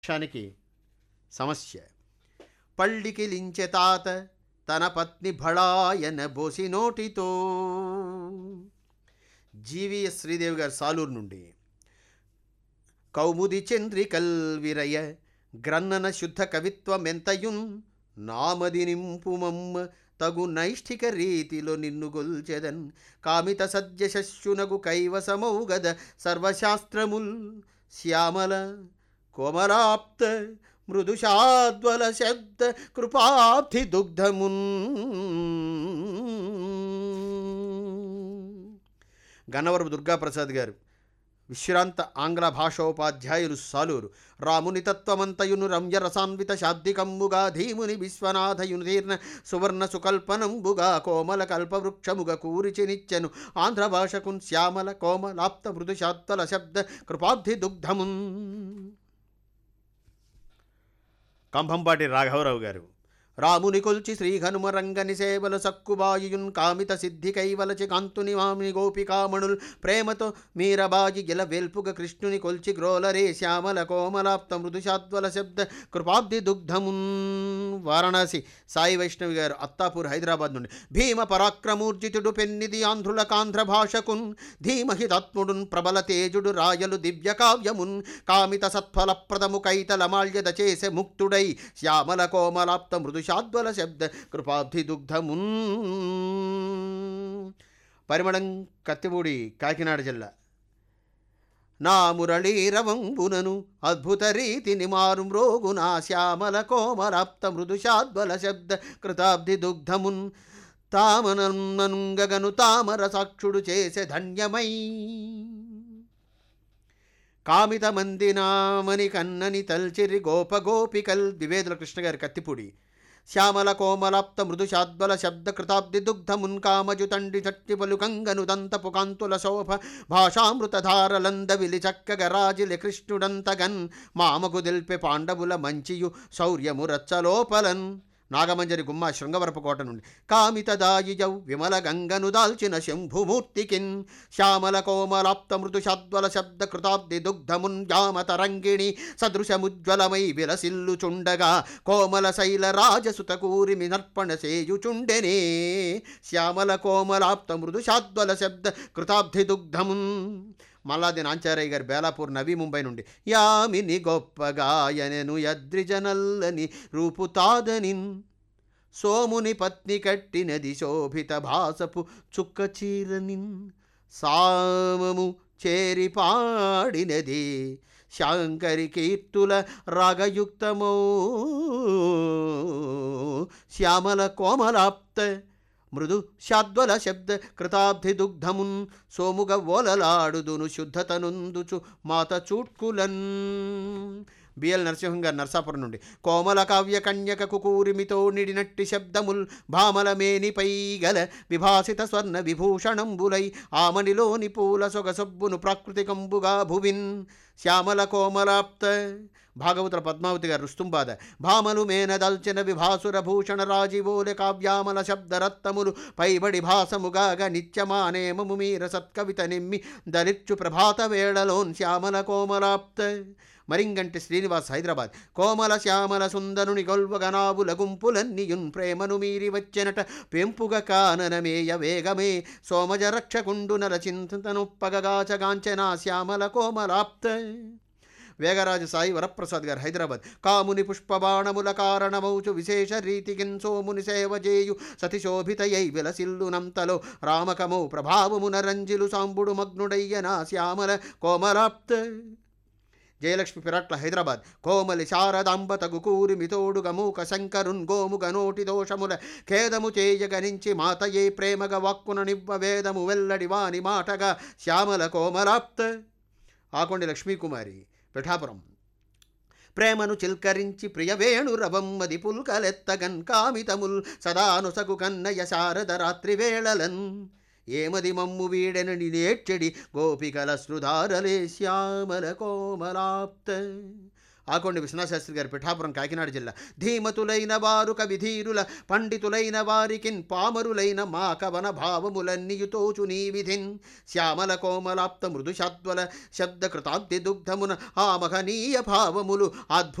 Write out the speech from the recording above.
పక్షానికి సమస్య పళ్ళికి లించె తాత తన పత్ని భళాయన బోసి నోటితో జీవీఎస్ శ్రీదేవి గారు సాలూరు నుండి కౌముది చంద్రికల్ విరయ గ్రన్నన శుద్ధ కవిత్వమెంతయున్ నామది నింపుమమ్మ తగు నైష్ఠిక రీతిలో నిన్ను గొల్చెదన్ కామిత సద్యశస్యునగు కైవసమౌగద సర్వశాస్త్రముల్ శ్యామల కోమలాప్త మృదుషాద్వల శబ్ద కృపాబ్ధి దుగ్ధమున్ గన్నవరపు దుర్గాప్రసాద్ గారు విశ్రాంత ఆంగ్ల భాషోపాధ్యాయులు సాలూరు రాముని తత్వమంతయును రమ్య రసాన్విత శాబ్దికంబుగా ధీముని విశ్వనాథయును తీర్ణ సువర్ణ సుకల్పనంబుగా కోమల కల్పవృక్షముగ కూరిచి నిచ్చెను ఆంధ్ర భాషకున్ శ్యామల కోమలాప్త మృదుశాత్వల శబ్ద కృపాబ్ధి దుగ్ధమున్ కంభంపాటి రాఘవరావు గారు రాముని కొల్చి శ్రీ హనుమ రంగని సేవలు సక్కుబాయుయున్ కామిత సిద్ధి కైవలచి కాంతుని మామిని గోపికామణుల్ ప్రేమతో మీరబాజి గిల వెల్పుగ కృష్ణుని కొల్చి గ్రోలరే శ్యామల కోమలాప్త మృదుశాద్వల శబ్ద కృపాబ్ది దుగ్ధమున్ వారణాసి సాయి వైష్ణవి గారు అత్తాపూర్ హైదరాబాద్ నుండి భీమ పరాక్రమూర్జితుడు పెన్నిది ఆంధ్రుల కాంధ్ర భాషకున్ ధీమహితాత్ముడున్ ప్రబల తేజుడు రాయలు దివ్య కావ్యమున్ కామిత సత్ఫలప్రదము కైతలమాల్యద చేసే ముక్తుడై శ్యామల కోమలాప్త మృదుశాద్వల శబ్ద కృపాబ్ధి దుగ్ధమున్ పరిమళం కత్తిపూడి కాకినాడ జిల్లా నా మురళీరవంబునను అద్భుత రీతిని మారు మ్రోగునా శ్యామల కోమలాప్త మృదుశాద్వల శబ్ద కృతాబ్ది దుగ్ధమున్ తామనంగగను తామర సాక్షుడు చేసే ధన్యమై కామిత మందినామని కన్నని తల్చిరి గోప గోపికల్ ద్వివేదుల కృష్ణ గారి కత్తిపూడి శ్యామల కోమలాప్త మృదుశాద్వల శబ్ద కృతాబ్ది దుగ్ధమున్ కామజుతండి చట్టి పలుకంగను దంతపు కాంతుల శోభ భాషామృతధారలంద విలి చక్కగ రాజిలి కృష్ణుడంతగన్ మామకు దిల్పె పాండవుల మంచియు శౌర్యము రచ్చలోపలన్ నాగమంజరి గుమ్మ శృంగవరపు కోట నుండి కామిత దాయిజౌ విమల గంగను దాల్చిన శంభుమూర్తికిన్ శ్యామల కోమలాప్త మృదుషద్వల శబ్ద కృతాబ్ది దుగ్ధమున్ యామతరంగిణి సదృశముజ్వలమై విలసిల్లుచుండగా కోమల శైల రాజసుత కూరిమి నర్పణ సేయుచుండెనే శ్యామల కోమలాప్త మృదుషాద్వల శబ్ద కృతాబ్ది దుగ్ధమున్ మల్లాది నాంచారయ్య గారు బేలాపూర్ నవీ ముంబై నుండి యామిని గొప్పగాయనెను యద్రిజనల్లని రూపుతాదనిన్ సోముని పత్ని కట్టినది శోభిత భాసపు చుక్క చీరనిన్ సామము చేరి పాడినది శాంకరి కీర్తుల రాగయుక్తమో శ్యామల కోమలాప్త మృదు శాద్వల శబ్ద కృతాబ్ధి దుగ్ధమున్ సోముగ ఓలలాడుదును శుద్ధతనుందుచు మాత చూట్కులన్ బిఎల్ నరసింహం గారు నర్సాపురం నుండి కోమల కావ్య కన్యకకు కూరిమితో నిడినట్టి శబ్దముల్ భామల మేనిపై గల విభాసిత స్వర్ణ విభూషణంబులై ఆమనిలోని పూల సొగసొబ్బును ప్రాకృతికంబుగా భువిన్ శ్యామల కోమలాప్త భాగవతుల పద్మావతి గారు రుస్తుంబాద భామలు మేనదల్చిన విభాసుర భూషణ రాజీవోలె కావ్యామల శబ్దరత్తములు పైబడి భాసముగాగ నిత్యమానేమము మీర సత్కవిత నిమ్మి దరిచ్చు ప్రభాత వేళలోన్ శ్యామల కోమలాప్త మరింగంటి శ్రీనివాస్ హైదరాబాద్ కోమల శ్యామల సుందరుని గొల్వగనావుల గుంపులన్నీయున్ ప్రేమను మీరి వచ్చెనట పెంపుగ కాననమేయ వేగమే సోమజ రక్షకుండు నర చింతనుప్పగగాచగాంచనా శ్యామల కోమలాప్త వేగరాజు సాయి వరప్రసాద్ గారు హైదరాబాద్ కాముని పుష్పబాణముల కారణమౌచు విశేష రీతికిన్ సోముని సేవ చేయు సతిశోభితయై విలసిల్లునంతలో రామకమౌ ప్రభావమున రంజిలు సాంబుడు మగ్నుడయ్యనా శ్యామల కోమలాప్త జయలక్ష్మి పిరాట్ల హైదరాబాద్ కోమలి శారదాంబ తగు కూరిమి తోడుగ మూక శంకరున్ గోముగ నోటి దోషముల ఖేదము చేయగనించి మాతయే ప్రేమగ వాక్కున నివ్వ వేదము వెల్లడి వాని మాటగా శ్యామల కోమలాప్త ఆకొండి లక్ష్మీకుమారి పిఠాపురం ప్రేమను చిల్కరించి ప్రియవేణు రవమ్మది పుల్కలెత్తగన్ కామితముల్ సదానుసగు కన్నయ శారద రాత్రి వేళలన్ ఏమది మమ్ము వీడెనని నేర్చెడి గోపికల శృధారలే శ్యామల కోమలాప్త ఆకొండి విశ్వనాశాస్త్రి గారి పిఠాపురం కాకినాడ జిల్లా ధీమతులైన వారు కవిధీరుల పండితులైన వారికిన్ పామరులైన మా కవన భావములన్నియుతోచు నీ విధిన్ శ్యామల కోమలాప్త మృదుషాత్వల శబ్ద కృతాబ్ది దుగ్ధమున ఆ మహనీయ భావములు అద్భుత